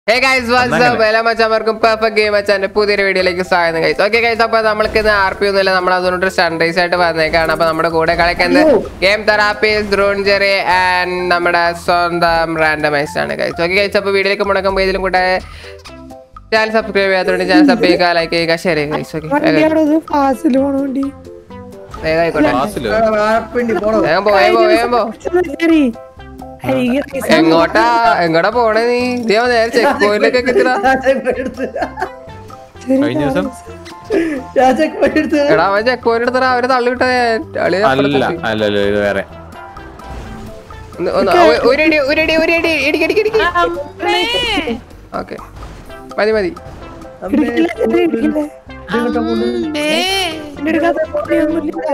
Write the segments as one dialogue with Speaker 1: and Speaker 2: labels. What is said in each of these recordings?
Speaker 1: Hey guys WhatsApp എല്ലാ മച്ചാമാർക്കും perfect game മച്ചാന്റെ പുതിയൊരു വീഡിയോയിലേക്ക് സ്വാഗതം ഗൈസ് ഓക്കെ ഗൈസ് അപ്പൊ നമ്മൾക്ക് ഇന്ന് ആർ പി ഒന്നുമില്ല നമ്മൾ അതുകൊണ്ട് സൺറൈസ് ആയിട്ട് വന്നേക്കാണ് അപ്പൊ നമ്മുടെ കൂടെ കളിക്കുന്നത് game therapies drone Jerry and നമ്മുടെ സ്വന്തം റാൻഡമൈസ് ആണ് ഗൈസ് ഓക്കെ ഗൈസ് അപ്പൊ വീഡിയോയിലേക്ക് മുടക്കുമ്പോൾ ഇതിലും കൂടെ ചാനൽ സബ്സ്ക്രൈബ് ചെയ്യാത്തതുകൊണ്ട് ചാനൽ സബ് ചെയ്യുക ലൈക്ക് ചെയ്യുക ഷെയർ ചെയ്യുക ഗൈസ് ഓക്കെ
Speaker 2: വണ്ടിയാണത് ഫാസിൽ പോണ വണ്ടി
Speaker 1: വേഗം ആയിക്കോട്ടെ
Speaker 3: ക്ലാസ്സില്
Speaker 1: വേഗം പോ വേഗം പോ വേഗം പോ
Speaker 2: ശരി. അയ്യ,
Speaker 1: എങ്ങോട്ടാ എങ്ങോട്ടാ പോണേ നീ നീ അവൻ നേരെ ചെക്ക് പോയിന്റിലൊക്കെ എത്തിടാ
Speaker 2: ശരി.
Speaker 3: കഴിഞ്ഞ ദിവസം
Speaker 1: എടാ അവൻ ചെക്ക് പോയിന്റ് എടുത്തടാ അവരെ തള്ളിവിട്ടേ അളി
Speaker 3: അല്ല അല്ലല്ലോ ഇത് വേറെ
Speaker 1: ഒന്ന് ഒന്ന് ഒ- ഒരടി ഒരടി ഒരടി ഇടിക്ക് ഇടിക്ക് ഇടിക്ക് ഓക്കെ മതി മതി
Speaker 2: ഇടിക്കില്ല, ചെറിയ ഇടിക്കില്ല. എന്റെ അടുക്കകത്ത് പൊടിയൊന്നുമില്ല.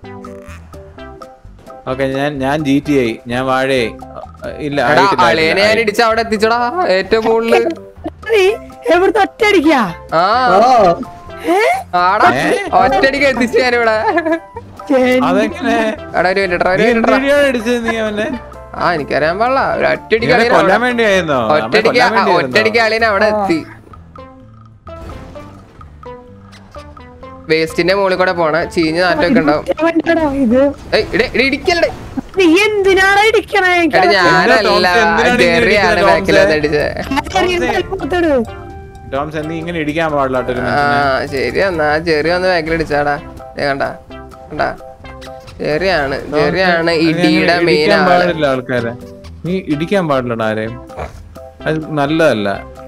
Speaker 3: ഓക്കെ ഞാൻ ഞാൻ ജി ടി ആയി ഞാൻ വാഴയായി ഇല്ല
Speaker 1: എടാ
Speaker 3: ആയിട്ടില്ല,
Speaker 1: അളിയനെ ഞാൻ
Speaker 3: ആയിട്ടില്ല.
Speaker 1: ഇടിച്ച അവിടെ എത്തിച്ചടാ ഏറ്റവും മുകളില്
Speaker 2: നീ എവിടുത്തെ ഒറ്റയടിക്കാ
Speaker 1: ആ ആടാ ഒറ്റടിക്ക് എത്തിച്ചു ഞാനിവിടെ
Speaker 3: അതെങ്ങനെ
Speaker 1: എടാ ഒരു മിനിറ്റ് ഒരു
Speaker 3: നീ
Speaker 1: മിനിറ്റ്
Speaker 3: എന്തിനാണ് അടിച്ചത് നീ അവനെ
Speaker 1: ആ എനിക്കറിയാൻ പാടില്ല ഒരു ഒറ്റടിക്ക്
Speaker 3: നീ അവനെ
Speaker 1: അളിയനെ
Speaker 3: കൊല്ലാൻ
Speaker 1: അവിടെ-
Speaker 3: വേണ്ടിയായിരുന്നോ അവനെ
Speaker 1: ഒറ്റടിക്ക്
Speaker 3: കൊല്ലാൻ
Speaker 1: ആ,
Speaker 3: വേണ്ടിയായിരുന്നോ?
Speaker 1: ഒറ്റടിക്ക് അളിയനെ അവിടെ എത്തി വേസ്റ്റിന്റെ മുകളിൽ കൂടെ പോണ ചീഞ്ഞ നാറ്റൊക്കെ ഉണ്ടാവും
Speaker 2: വണ്ടിയാണോ ഇത്
Speaker 1: ഏയ്, ഇടി- ഇടി- ഇടിക്കലടെ
Speaker 2: നീ എന്തിനാണ് ഇടിക്കണേ എനിക്ക്
Speaker 1: എടാ ഞാനല്ല
Speaker 3: ടോംസ് എന്തിനാണ് ഇങ്ങനെ
Speaker 1: ജെറിയാണ്
Speaker 3: ഇടിക്കുന്നത്
Speaker 1: ബാക്കിൽ
Speaker 3: ടോംസേ?
Speaker 1: അടിച്ചത്
Speaker 2: ചെറിയ സ്ഥലത്തോട്ടിട്.
Speaker 3: ടോംസ് നീ ഇങ്ങനെ ഇടിക്കാൻ പാടില്ല കേട്ടോ ഒരു
Speaker 1: ആ
Speaker 3: മനുഷ്യനെ.
Speaker 1: ശരി എന്നാ ജെറി വന്ന് ബാക്കിൽ അടിച്ചാടാ ദേ കണ്ട കണ്ട ജെറിയാണ് ജെറിയാണ്
Speaker 3: നീ അങ്ങനെ
Speaker 1: ഇടിയുടെ മെയിൻ
Speaker 3: ഇടിക്കാൻ
Speaker 1: ആള്
Speaker 3: പാടില്ല ആൾക്കാരെ നീ ഇടിക്കാൻ പാടില്ലടാ ആരെയും അത് നല്ലതല്ല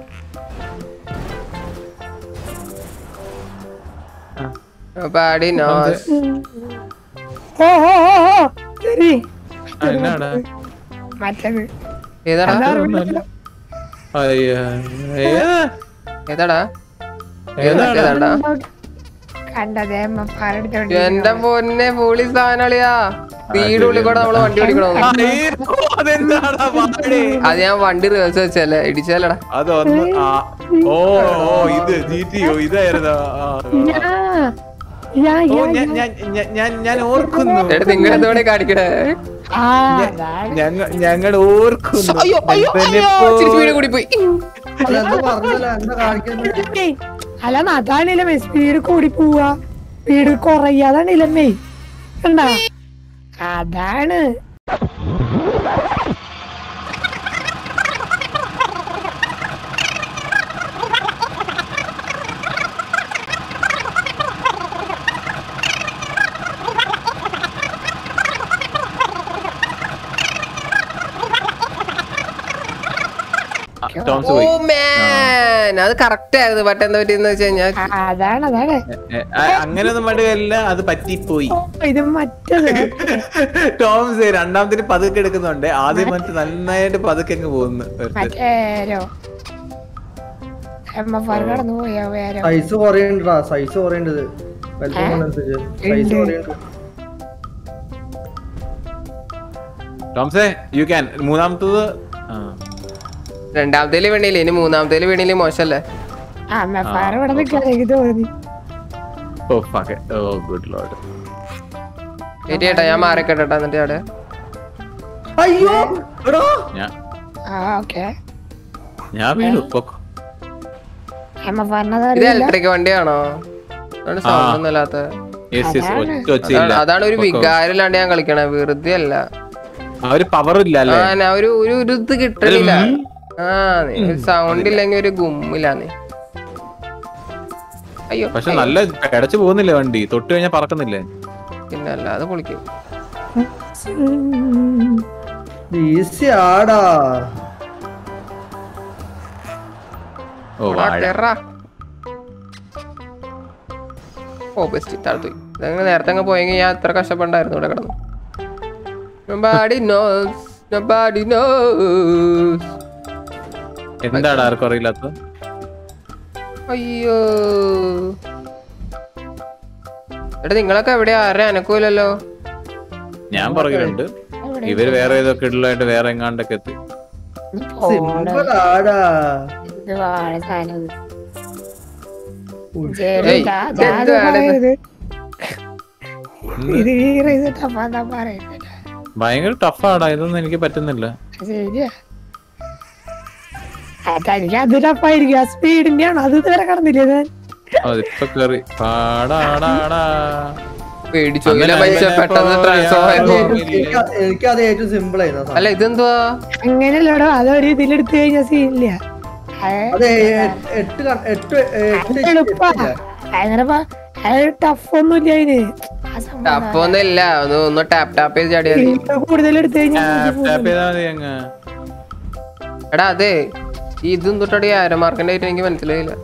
Speaker 1: പാടി നോസ്
Speaker 2: ഓ ഓ ഓ ഓ ശരി
Speaker 3: ആ, എന്നാടാ
Speaker 2: മറ്റത്
Speaker 1: ഏതാടാ
Speaker 3: ഒന്നുമല്ല. അയ്യോ, ഏതാ?
Speaker 1: ഏതാടാ
Speaker 3: ഏതാടാ?
Speaker 1: ഏതാടാ
Speaker 2: കണ്ടതേ പാലെടുത്തോണ്ട്
Speaker 1: എന്റെ പൊന്നെ പോളി സാധനളിയാ വീട് ഉള്ളിൽ കൂടെ നമ്മള് വണ്ടി ഓടിക്കണോ
Speaker 3: അയ്യോ, അതെന്താടാ പാടി?
Speaker 1: അത് ഞാൻ വണ്ടി റിവേഴ്സ് വെച്ചല്ലേ ഇടിച്ചല്ലടാ
Speaker 3: അതൊന്ന് ആ ഓ ഓ ഇത് ജി ടി ഓ ഇതായിരുന്നു ആ, ആ.
Speaker 2: യാ
Speaker 3: ഓ
Speaker 2: യാ
Speaker 3: ഞാൻ ഞാൻ ഞാൻ- ഞാൻ ഞാൻ ഓർക്കുന്നു
Speaker 1: എടാ നിങ്ങൾ എന്തോടെ കാണിക്കണേ
Speaker 2: ആ
Speaker 3: ഞങ്ങൾ ഞങ്ങൾ ഓർക്കുന്നു
Speaker 1: അയ്യോ അയ്യോ
Speaker 3: തന്നെ
Speaker 1: അയ്യോ
Speaker 3: പോ-
Speaker 1: ചിരി സ്പീഡ് കൂടി പോയി
Speaker 2: അല്ല അതാണില്ലമ്മേ സ്പീഡ് കൂടി പോവാ സ്പീഡ് കുറയാതാണില്ലമ്മേ കണ്ട അതാണ്
Speaker 3: ആ, ടോംസ്
Speaker 1: ഓ
Speaker 3: പോയി
Speaker 1: മാൻ അത് കറക്റ്റ് ആയിരുന്നു ബട്ട് എന്താ പറ്റിയെന്ന് വെച്ച് കഴിഞ്ഞാൽ
Speaker 2: ആ, അതാണ് അതാണ്
Speaker 3: ഏ, ആ, അങ്ങനെയൊന്നും മടുകല്ല അത് പറ്റിപ്പോയി
Speaker 2: ഓ, ഇത് മറ്റത്
Speaker 3: ടോംസ് രണ്ടാമത്തിന് പതുക്കെ എടുക്കുന്നുണ്ട് ആദ്യം മറ്റു നന്നായിട്ട് പതുക്കെ അങ്ങ് പോകുന്നു ഒരുത്തൻ.
Speaker 2: മറ്റേരോ എമ്മ കടന്നു പോയോ വേരോ
Speaker 4: സൈസ് കുറയണ്ടാ സൈസ് കുറയേണ്ടത് വലിപ്പം കൊണ്ടനുസരിച്ച് സൈസ് കുറയണ്ട്
Speaker 3: ടോംസേ യു ക്യാൻ മൂന്നാമത്തത് ആ.
Speaker 1: രണ്ടാമത്തേല് വീണില്ലേ ഇനി മൂന്നാമത്തേല് വീണില്ലേ മോശല്ലേ
Speaker 2: ആ അമ്മ ഫയർ ഇവിടെ നിൽക്കാൻ എനിക്ക് തോന്നി
Speaker 3: oh fuck it. Oh good lord
Speaker 1: ശരി ചേട്ടാ ഞാൻ മാറിക്കട്ടെ എന്നിട്ട് അവിടെ
Speaker 4: അയ്യോ എടോ
Speaker 3: ഞാൻ
Speaker 2: ആ ഓക്കെ
Speaker 3: ഞാൻ വീണു പൊക്കോ
Speaker 2: അമ്മ
Speaker 1: ഇത്
Speaker 2: പറഞ്ഞതറിയില്ല
Speaker 1: ഇലക്ട്രിക് വണ്ടിയാണോ സൗണ്ട് ഒന്നും ഇല്ലാത്ത
Speaker 3: യെസ് യെസ് ഒറ്റ ഒച്ചയില്ല
Speaker 1: അതാണ് ഒരു വികാരമില്ലാണ്ട് ഞാൻ കളിക്കണേ വെറുതെ അല്ല
Speaker 3: ആ ഒരു പവർ ഇല്ല
Speaker 1: ആ
Speaker 3: അല്ലേ
Speaker 1: ഞാൻ ഒരു ഒരു ഒരു ഇത് കിട്ടണില്ല ആ സൗണ്ട് ഇല്ലെങ്കിൽ ഒരു ഗുമ്മില്ലാന്നേ അയ്യോ
Speaker 3: പക്ഷെ നല്ല കിടച്ചു പോകുന്നില്ലേ വണ്ടി തൊട്ട് കഴിഞ്ഞാൽ പറക്കുന്നില്ലേ
Speaker 1: പിന്നെ അല്ലാതെ പൊളിക്കും
Speaker 4: ഈസി ആടാ
Speaker 3: ഓ
Speaker 1: ആ,
Speaker 3: വാഴ
Speaker 1: കേറാ. ഓ ബെസ്റ്റ് താഴ്ത്തു ഇതങ്ങനെ നേരത്തെ അങ്ങ് പോയെങ്കിൽ ഞാൻ എത്ര കഷ്ടപ്പെട്ടായിരുന്നു ഇവിടെ കിടന്നു Nobody knows, nobody knows.
Speaker 3: എന്താണ് ആർക്കും അറിയില്ലാത്ത
Speaker 1: അയ്യോ എടാ നിങ്ങളൊക്കെ എവിടെയാ ആരുടെ അനക്കൂലല്ലോ
Speaker 3: ഞാൻ പറയുന്നുണ്ട് ഇവര് വേറെ ഏതൊക്കെ ഇടലായിട്ട് വേറെ എങ്ങാണ്ടൊക്കെ എത്തി
Speaker 4: സിമ്പിൾ ആടാ
Speaker 2: ഇത് വാഴ സാധനം
Speaker 1: ഏയ്, ഇതെന്തുവാണ് ഇത്?
Speaker 2: ഇത് ഈ റൈസ് ടഫാന്നാ പറയുന്നത്
Speaker 3: ഭയങ്കര ടഫാടാ ഇതൊന്നും എനിക്ക് പറ്റുന്നില്ല
Speaker 2: ശരിയാ തനിക്ക് അത് ടഫായിരിക്കും ആ സ്പീഡിന്റെ ആണ് അത് ഇതുവരെ കടന്നില്ലേ ഞാൻ
Speaker 3: അതിപ്പോ കേറി പാടാടാടാ
Speaker 1: പേടിച്ചു
Speaker 3: അങ്ങനെ
Speaker 1: പൈസ
Speaker 3: അങ്ങനെ
Speaker 1: പെട്ടെന്ന്
Speaker 3: പോയാ
Speaker 1: ട്രാൻസ്ഫോർ ആയിരുന്നു
Speaker 4: എനിക്ക് എനിക്ക് അത് ഏറ്റവും സിമ്പിൾ ആയിരുന്നു ആ
Speaker 1: അല്ല ഇതെന്തുവാ
Speaker 2: അങ്ങനെയല്ലടോ അതൊരു ഇതിലെടുത്ത് കഴിഞ്ഞാൽ സീനില്ല
Speaker 4: അത് എ- എട്ട് ക- എട്ട് എട്ട്
Speaker 2: എളുപ്പാ
Speaker 4: ഇല്ല.
Speaker 2: അങ്ങനെ ടഫ് ഒന്നുമില്ല അതിന് ആ സംഭവം
Speaker 1: ടപ്പൊന്നും ഇല്ല ഒന്ന് ഒന്ന് ടാപ്പ് ടാപ്പ് ചെയ്ത് ചാടിയാ മതി
Speaker 2: ഇത് കൂടുതൽ എടുത്തു കഴിഞ്ഞാൽ
Speaker 3: ടാപ്പ് ചെയ്താ മതി അങ്ങ്
Speaker 1: എടാ അതെ ഈ ഇതും തൊട്ടടി ആരമാർക്കിന്റെ ആയിട്ട് എനിക്ക് മനസ്സിലായില്ല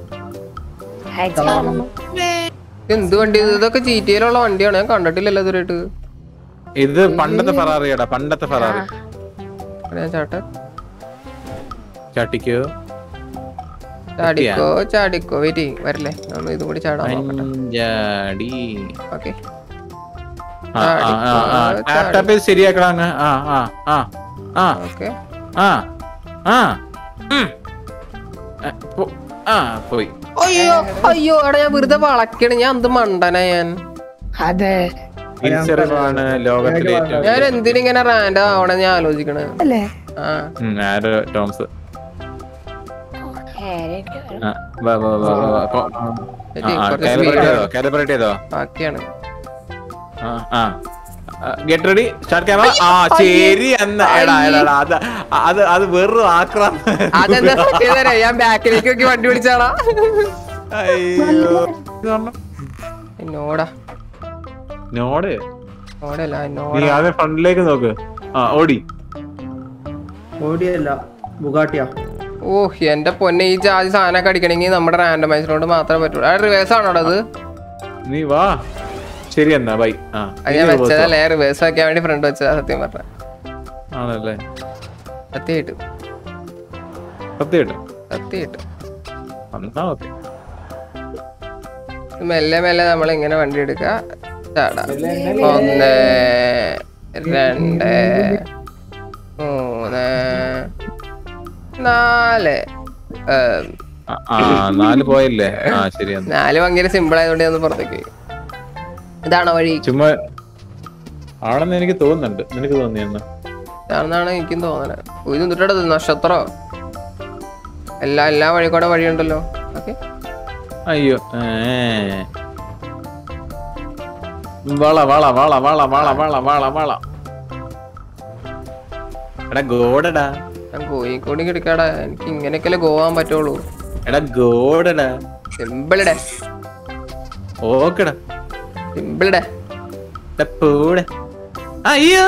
Speaker 1: ഇത് എന്ത് വണ്ടി ഇത്? ഇതൊക്കെ ജി ടി യിലുള്ള വണ്ടിയാണ് ഞാൻ കണ്ടിട്ടില്ലല്ലോ ഇതുവരെയായിട്ട്
Speaker 3: ഇത് പണ്ടത്തെ ഫറാറിയാടാ പണ്ടത്തെ ഫറാറി
Speaker 1: എടാ, ഞാൻ ചാട്ടെ
Speaker 3: ചട്ടിക്കോ
Speaker 1: ചാടിക്കോ ചാടിക്കോ വെയിറ്റ് വരില്ലേ നമ്മൾ ഇതും കൂടി ചാടാൻ നോക്കട്ടെ
Speaker 3: അഞ്ചാടി
Speaker 1: ഓക്കെ
Speaker 3: ആ, ആ, ആ, ആ. ടാപ്പ് ടാപ്പ് ചെയ്ത് ശരിയാക്കടാ അങ്ങ് ആ ആ ആ ആ
Speaker 1: ഓക്കെ
Speaker 3: ആ ആ ഉം. ആ, പോ- ആ പോയി
Speaker 1: അയ്യോ അയ്യോ എടാ ഞാൻ വെറുതെ വളക്കണ് ഞാൻ എന്ത് മണ്ടനാ ഞാൻ
Speaker 2: അതെ
Speaker 3: തിരിച്ചറിവാണ് ലോകത്തിലെ ഏറ്റവും
Speaker 1: ഞാൻ എന്തിനിങ്ങനെ റാൻഡ് ആവണ ഞാൻ ആലോചിക്കണേ
Speaker 2: അല്ലേ
Speaker 1: ആ
Speaker 3: ഉം, ആരോ ടോംസ് ആ, വാ, വാ, വാ, വാ, വാ. കൊ-
Speaker 1: ശരി,
Speaker 3: ആ, ആ,
Speaker 1: കുറച്ച്
Speaker 3: calibrate
Speaker 1: speed
Speaker 3: ചെയ്തോ കാലിബ്രേറ്റ് ചെയ്തോ
Speaker 1: ബാക്കിയാണ്
Speaker 3: ആ ഗെറ്റ് റെഡി സ്റ്റാർട്ട് ക്യാമറ ആ ശരി എന്നാ എടാ എടാ എടാ, അത് അത് അത് വെറും ആക്രാം
Speaker 1: അതെന്താ സത്യം ഞാൻ ബാക്കിലേക്ക് നോക്കി വണ്ടി പിടിച്ചാടാ
Speaker 3: അയ്യോ
Speaker 1: എന്നോടാ
Speaker 3: നോട്
Speaker 1: എന്നോടല്ല
Speaker 3: നീ
Speaker 1: എന്നോടാ
Speaker 3: ആദ്യം ഫ്രണ്ടിലേക്ക് നോക്ക് ആ ഓടി
Speaker 4: ഓടിയല്ല ബുഗാട്ടിയാ
Speaker 1: ഓ എന്റെ പൊന്നെ ഈ ജാതി സാധനമൊക്കെ അടിക്കണമെങ്കിൽ നമ്മുടെ റാൻഡമൈസിനോട് മാത്രമേ പറ്റുള്ളൂ അത് റിവേഴ്സ് ആണോ അത്
Speaker 3: നീ വാ ശരി എന്നാ ബൈ ആ
Speaker 1: അത് ഞാൻ വെച്ചതല്ലേ റിവേഴ്സ് ആക്കാൻ വേണ്ടി ഫ്രണ്ട് വെച്ചതാ സത്യം പറഞ്ഞ
Speaker 3: ആണല്ലേ
Speaker 1: സത്യമായിട്ട്
Speaker 3: സത്യമായിട്ട്
Speaker 1: സത്യമായിട്ട്
Speaker 3: എന്നാ ഓക്കെ
Speaker 1: മെല്ലെ മെല്ലെ നമ്മൾ ഇങ്ങനെ വണ്ടി എടുക്കുക ചാടാ ഒന്ന് രണ്ട് മൂന്ന് നാല് ഏം,
Speaker 3: ആ, ആ നാല് പോയല്ലേ ആ ശരി എന്നാ
Speaker 1: നാല് ഭയങ്കര സിമ്പിൾ ആയതുകൊണ്ട് ഞാൻ ഒന്ന് പുറത്തേക്ക് പോയി ഇതാണോ വഴി
Speaker 3: ചുമ്മാ ആണെന്ന് എനിക്ക് തോന്നുന്നുണ്ട് നിനക്ക് തോന്നിയെന്ന്
Speaker 1: ഇതാണെന്നാണ് എനിക്കും തോന്നുന്നത് ഓ, ഇത് എന്തിട്ടത് നക്ഷത്രോ എല്ലാ എല്ലാ വഴി കൂടെ വഴിയുണ്ടല്ലോ ഓക്കെ
Speaker 3: അയ്യോ ഏ. വള വള വള വള വള വള വള വള എടാ ഗോഡടാ
Speaker 1: ഞാൻ കോഴിക്കോട് കിടക്കാടാ എനിക്ക് ഇങ്ങനെയൊക്കെയല്ലേ പോവാൻ പറ്റുള്ളൂ
Speaker 3: എടാ ഗോഡടാ
Speaker 1: സിമ്പിളിടെ
Speaker 3: ഓക്കെടാ
Speaker 1: സിമ്പിളിടെ
Speaker 3: എടാ പോടെ അയ്യോ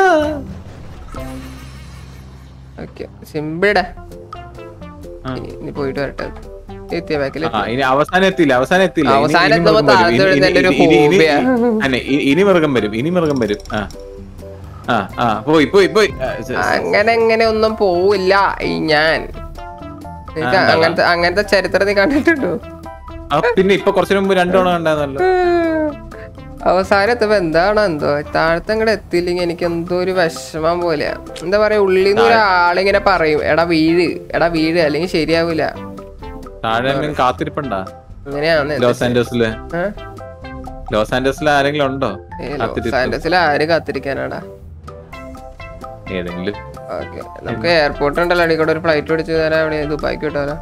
Speaker 1: ഓക്കെ സിമ്പിളിടെ
Speaker 3: ആ.
Speaker 1: ഇനി പോയിട്ട് വരട്ടെ എത്തിയ ബാക്കിൽ
Speaker 3: ആ ഇനി അവസാനം എത്തിയില്ല അവസാനം എത്തിയില്ല ഇനി-
Speaker 1: അവസാനം
Speaker 3: ഇനി
Speaker 1: എത്തുമ്പോ
Speaker 3: മൃഗം വരും.
Speaker 1: താഴത്ത്
Speaker 3: ഇനി-
Speaker 1: വീഴുന്നതിന്റെ ഒരു
Speaker 3: ഇനി- ഇനി-
Speaker 1: phobia.
Speaker 3: അന്നെ, ഇ- ഇനി മൃഗം വരും ഇനി മൃഗം വരും ആ ആ ആ പോയി പോയി പോയി ആ, ശ-
Speaker 1: അങ്ങനെ എങ്ങനെ ഒന്നും പോവില്ല ഈ ഞാൻ നിനക്ക്
Speaker 3: ആ, എന്താ?
Speaker 1: അങ്ങനത്തെ അങ്ങനത്തെ ചരിത്രം നീ കണ്ടിട്ടുണ്ടോ
Speaker 3: ആ, പിന്നെ ഇപ്പൊ കുറച്ചു മുമ്പ് രണ്ടോണം കണ്ടാന്നല്ലോ
Speaker 1: അവസാനം എത്തുമ്പോ എന്താണോ എന്തോ താഴത്തെ അങ്ങോട്ട് എത്തിയില്ലെങ്കിൽ എനിക്ക് എന്തോ ഒരു വിഷമം പോലെയാ എന്താ പറയാ ഉള്ളിന്ന് ഒരാളിങ്ങനെ പറയും എടാ വീഴ് എടാ വീഴ് അല്ലെങ്കിൽ ശരിയാവൂല
Speaker 3: താഴെ എന്തെങ്കിലും കാത്തിരിപ്പുണ്ടാ
Speaker 1: അങ്ങനെയാന്ന്
Speaker 3: ലോസ് ആൻഡേഴ്സില്
Speaker 1: ഏ?
Speaker 3: ലോസ് ആൻഡേഴ്സിൽ ആരെങ്കിലും ഉണ്ടോ
Speaker 1: ഏ,
Speaker 3: കാത്തിരിപ്പ്?
Speaker 1: ലോസ് ആൻഡസിൽ ആര് കാത്തിരിക്കാനാടാ
Speaker 3: ഏതെങ്കിലും
Speaker 1: ഓക്കെ നമുക്ക് എയർപോർട്ട് ഉണ്ടല്ലോ അടിക്കൂടെ ഒരു ഫ്ലൈറ്റ് പിടിച്ച് തരാം അവിടെ ദുബായിക്ക് വിട്ടാലോ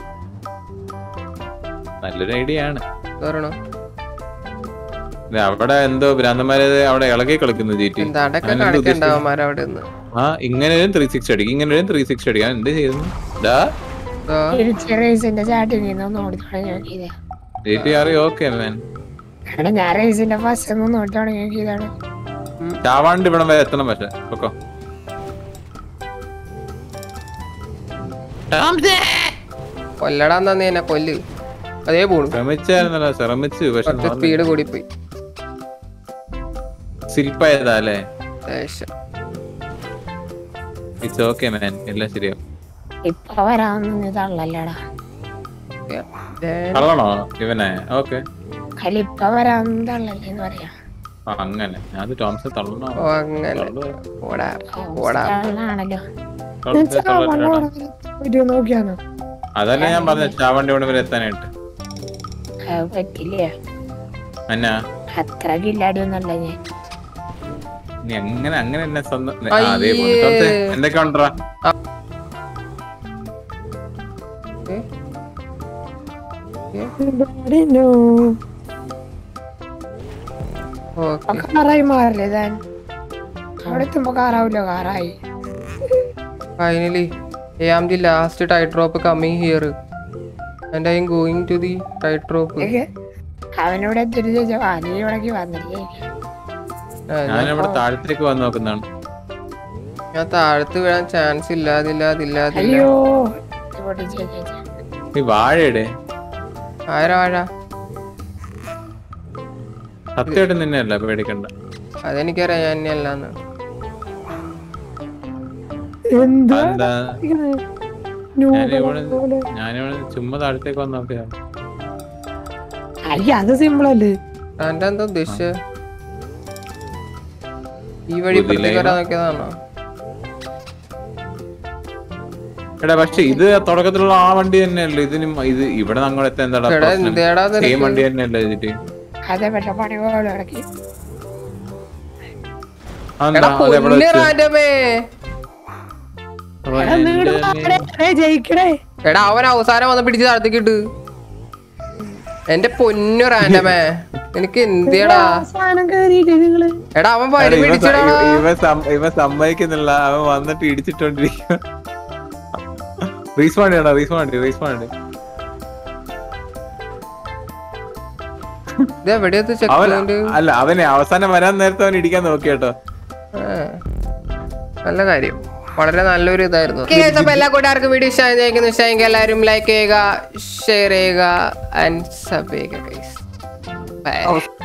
Speaker 3: നല്ലൊരു ഐഡിയ ആണ്
Speaker 1: എന്താ പറയണു
Speaker 3: ഇത് അവിടെ എന്തോ ഭ്രാന്തന്മാരെ അവിടെ ഇളകി കളിക്കുന്നു ജി ടി
Speaker 1: എന്താണ്ടൊക്കെ കാണിക്കണ്ടാവന്മാർ അവിടെ നിന്ന്
Speaker 3: ആ ഇങ്ങനെ ഒരു ത്രീ സിക്സ് അടിക്കും ഇങ്ങനെ ഒരു ത്രീ സിക്സ് അടിക്കാൻ എന്ത് ചെയ്യുന്നു ഡാ
Speaker 2: തിരിച്ച് റേസിന്റെ ചാട്ടിൽ നിന്ന് ഒന്ന് ഓടി തുടങ്ങി നോക്കിയതാ
Speaker 3: ജി ടി അറിയോ ഓക്കെ മാൻ
Speaker 2: എടാ ഞാൻ റേസിന്റെ ഫസ്റ്റ് ഒന്ന് ഓടി തുടങ്ങി നോക്കിയതാണ്
Speaker 3: ചാവാണ്ട് ഇവിടം വരെ എത്തണം പക്ഷെ ഓക്കോ
Speaker 1: കൊല്ലടാന്ന് നീ എന്നെ കൊല്ല് അതേ പോണു
Speaker 3: ശ്രമിച്ചായിരുന്നല്ലോ ശ്രമിച്ചു പക്ഷെ
Speaker 1: കുറച്ച് സ്പീഡ് കൂടിപ്പോയി
Speaker 3: സിൽപ്പായതാ അല്ലേ
Speaker 1: ലേശം.
Speaker 3: ഇറ്റ്സ് ഓക്കെ മാൻ എല്ലാം ശരിയാവും
Speaker 2: ഇപ്പൊ വരാമെന്ന് തള്ളല്ലടാ
Speaker 1: ഓക്കേ. Then
Speaker 3: കള്ളണോ ഇവനെ ഓക്കെ
Speaker 2: അതിൽ ഇപ്പൊ വരാമെന്ന് തള്ളല്ലേന്ന് പറയാ
Speaker 3: അങ്ങനെ അത് ടോംസ് തള്ളണോ
Speaker 1: ഓ അങ്ങനെ ഓടാ ഓടാ
Speaker 2: തള്ളാണല്ലോ
Speaker 3: തള്ളു.
Speaker 2: വീഡിയോ നോക്കിയാണോ
Speaker 3: അതല്ല ഞാൻ പറഞ്ഞ ചാവണ്ടി ഇവിടെ വരെ എത്താനായിട്ട്
Speaker 2: അത് പറ്റില്ല
Speaker 3: എന്നാ
Speaker 2: അത്ര കില്ലാടി ഒന്നല്ല ഞാൻ
Speaker 3: നീ എങ്ങനെ അങ്ങനെ എന്നെ സ്വന്തം ആ, അതേ പോലെ.
Speaker 1: അയ്യേ.
Speaker 3: ടോംസേ, എന്തൊക്കെ ഉണ്ടറാ
Speaker 2: no.
Speaker 1: ഓക്കെ
Speaker 2: അപ്പൊ കാറായി മാറില്ലേ താൻ അവിടെ എത്തുമ്പോ കാറാവില്ലോ കാറായി
Speaker 1: finally I am the last tight drop coming here and I'm going to the tight drop
Speaker 2: എനിക്ക് അവനോട് എത്തിട്ട് ചോദിച്ചോ ആ നീ ഇവിടേക്ക് വന്നില്ലേ
Speaker 3: ഞാനിവിടെ താഴത്തേക്ക് വന്ന് നോക്കുന്നതാണ്
Speaker 1: ഞാൻ താഴത്ത് വീഴാൻ ചാൻസ് ഇല്ല അതില്ല അതില്ല അതില്ല
Speaker 2: അയ്യോ ഇവിടെ ചോദിച്ചോ
Speaker 3: ഈ വാഴയുടെ
Speaker 1: ആരാ വാഴ
Speaker 3: സത്യമായിട്ട് നിന്നെയല്ല പേടിക്കണ്ട
Speaker 1: അതെനിക്കറിയാം ഞാൻ തന്നെയല്ലാന്ന്
Speaker 2: എന്താ
Speaker 3: എന്താ
Speaker 2: ഇങ്ങനെ
Speaker 3: ഞാനിവിടെ
Speaker 2: നൂബിനെ പോലെ.
Speaker 3: ഞാനിവിടെ ചുമ്മാ താഴത്തേക്ക് വന്ന് നോക്കിയതാണ്
Speaker 2: അയ്യ അത് സിമ്പിൾ അല്ലേ
Speaker 1: എന്റെ എന്താ ഉദ്ദേശിച്ച ഈ വഴി ഇപ്പുറത്തേക്ക് വരാൻ നോക്കിയതാണോ
Speaker 3: എടാ പക്ഷെ ഇത് തുടക്കത്തിലുള്ള ആ വണ്ടി തന്നെയല്ലേ ഇതിന് മ- ഇത് ഇവിടെ ഞങ്ങളെത്താൻ എന്താടാ
Speaker 1: എടാ, എന്തേടാ
Speaker 3: സെയിം
Speaker 1: നിനക്ക്?
Speaker 3: വണ്ടി തന്നെയല്ലേ ഇതിട്ട്
Speaker 2: അതെ പക്ഷെ പണി പോലെ ഇടയ്ക്ക്
Speaker 3: അതെന്താ
Speaker 1: എടാ
Speaker 3: അത് എവിടെ
Speaker 1: പൊന്നു
Speaker 3: വെച്ച്
Speaker 1: റാൻഡമേ
Speaker 2: എടാ, നീട് വാടേ, എടേ, ജയിക്കണേ
Speaker 1: എടാ അവൻ അവസാനം വന്ന് പിടിച്ച് താഴത്തേക്കിട്ട് എന്റെ പൊന്നു റാൻഡമേ എനിക്ക് എന്തിയടാ
Speaker 2: അവസാനം കേറിയില്ലേ നിങ്ങള്
Speaker 1: എടാ അവൻ
Speaker 3: എടാ,
Speaker 1: വരി
Speaker 3: ഇവൻ സ-
Speaker 1: പിടിച്ചടാ
Speaker 3: ഇവ- ഇവൻ സം- ഇവൻ സമ്മതിക്കുന്നില്ല അവൻ വന്നിട്ട് ഇടിച്ചിട്ടോണ്ടിരിക്കുക റീസ്പാണ്ട് ചെയ്യണം റീസ്പാണ്ട് റീസ്പാണ്ട്
Speaker 1: ഇത് എവിടെയത് ചെക്ക്
Speaker 3: അവൻ
Speaker 1: പോയിന്റ്
Speaker 3: അല്ല അവനെ അവസാനം വരാൻ നേരത്തെ അവൻ ഇടിക്കാൻ നോക്കി കേട്ടോ
Speaker 1: നല്ല കാര്യം വളരെ നല്ലൊരു ഇതായിരുന്നു അപ്പൊ എല്ലാ കൂട്ടുകാർക്കും വീഡിയോ ഇഷ്ടമായിരിക്കും ഇഷ്ടമെങ്കിൽ എല്ലാവരും ലൈക്ക് ചെയ്യുക ഷെയർ ചെയ്യുക ആൻഡ് സബ് ചെയ്യുക ഗൈസ് ബൈ